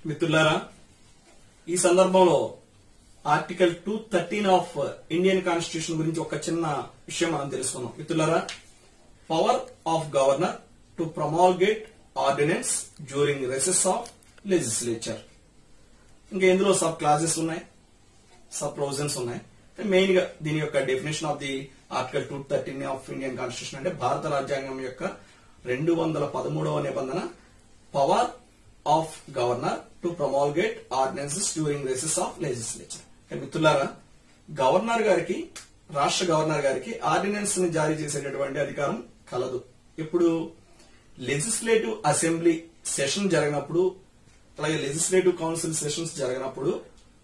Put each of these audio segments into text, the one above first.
మిత్రులారా ఈ సందర్భంలో article two thirteen of Indian constitution గురించి ఒక చిన్న విషయం మనం తెలుసుకుందాం మిత్రులారా power of governor to promulgate ordinance during recess of legislature ఇంకా ఇందులో సబ్ క్లాసెస్ ఉన్నాయి సబ్ ప్రొవిజన్స్ ఉన్నాయి మెయిన్ గా దీని యొక్క definition of the article two thirteen of Indian constitution అంటే భారత రాజ్యాంగం యొక్క రెండు వందల పదమూడవ నిబంధన power of governor to promulgate ordinances during recess of legislature మిత్రులారా గవర్నర్ గారికి రాష్ట్ర గవర్నర్ గారికి ఆర్డినెన్స్ ని జారీ చేసేటటువంటి అధికారం కలదు ఇప్పుడు లెజిస్లేటివ్ అసెంబ్లీ సెషన్ జరిగినప్పుడు అలాగే లెజిస్లేటివ్ కౌన్సిల్ సెషన్స్ జరిగినప్పుడు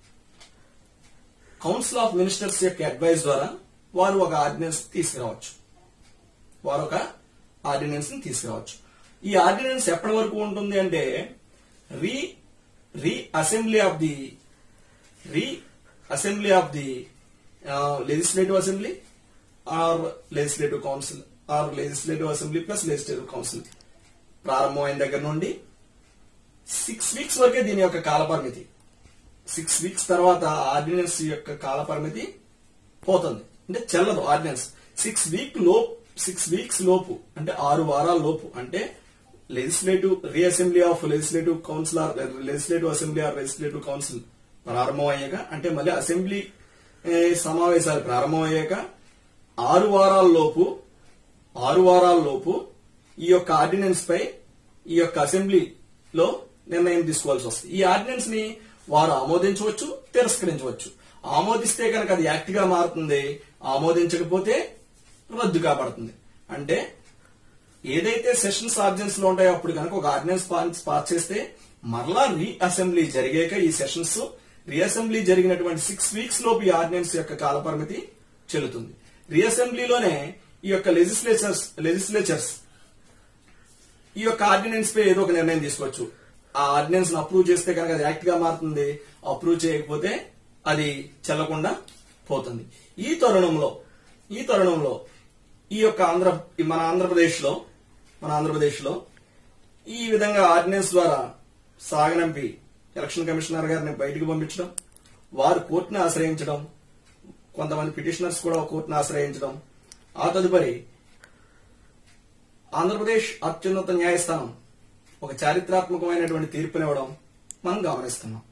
కౌన్సిల్ ఆఫ్ మినిస్టర్స్ యొక్క అడ్వైస్ ద్వారా వారు ఒక ఆర్డినెన్స్ తీసుకురావచ్చు వారు ఒక ఆర్డినెన్స్ ని తీసుకురావచ్చు ఈ ఆర్డినెన్స్ ఎప్పటి వరకు ఉంటుంది అంటే re reassembly of the reassembly of the legislative assembly or legislative council or legislative assembly plus legislative council ప్రారంభమైన దగ్గర నుండి సిక్స్ వీక్స్ వరకే దీని యొక్క కాలపరిమితి సిక్స్ వీక్స్ తర్వాత ఆర్డినెన్స్ యొక్క కాల పరిమితి పోతుంది అంటే చెల్లదు ఆర్డినెన్స్ సిక్స్ వీక్ లోపు సిక్స్ వీక్స్ లోపు అంటే ఆరు వారాల లోపు అంటే legislative reassembly of legislative council or legislative assembly or legislative council ప్రారంభం అయ్యాక అంటే మళ్ళీ అసెంబ్లీ ఏ, సమావేశాలు ప్రారంభం అయ్యాక ఆరు వారాల లోపు ఆరు వారాల లోపు ఈ యొక్క ఆర్డినెన్స్ పై ఈ యొక్క అసెంబ్లీలో నిర్ణయం తీసుకోవాల్సి వస్తుంది ఈ ఆర్డినెన్స్ ని వారు ఆమోదించవచ్చు తిరస్కరించవచ్చు ఆమోదిస్తే కనుక అది యాక్ట్ గా మారుతుంది ఆమోదించకపోతే రద్దు కాబడుతుంది అంటే ఏదైతే సెషన్స్ ఆర్డినెన్స్ లో ఉంటాయో అప్పుడు కనుక ఒక ఆర్డినెన్స్ పాస్ చేస్తే మరలా రీ అసెంబ్లీ జరిగాక ఈ సెషన్స్ రీ అసెంబ్లీ జరిగినటువంటి సిక్స్ వీక్స్ లోపు ఈ ఆర్డినెన్స్ యొక్క కాలపరిమితి చెల్లుతుంది రీ అసెంబ్లీలోనే ఈ యొక్క లెజిస్లేచర్స్ లెజిస్లేచర్స్ ఈ యొక్క ఆర్డినెన్స్ పై ఏదో ఒక నిర్ణయం తీసుకోవచ్చు ఆ ఆర్డినెన్స్ అప్రూవ్ చేస్తే కనుక అది యాక్ట్ గా మారుతుంది అప్రూవ్ చేయకపోతే అది చెల్లకుండా పోతుంది ఈ తరుణంలో ఈ తరుణంలో ఈ యొక్క ఆంధ్ర మన ఆంధ్రప్రదేశ్ లో మన ఆంధ్రప్రదేశ్ లో ఈ విధంగా ఆర్డినెన్స్ ద్వారా సాగనంపి ఎలక్షన్ కమిషనర్ గారిని బయటకు పంపించడం వారు కోర్టును ఆశ్రయించడం కొంతమంది పిటిషనర్స్ కూడా కోర్టును ఆశ్రయించడం ఆ తదుపరి ఆంధ్రప్రదేశ్ అత్యున్నత న్యాయస్థానం ఒక చారిత్రాత్మకమైనటువంటి తీర్పునివ్వడం మనం గమనిస్తున్నాం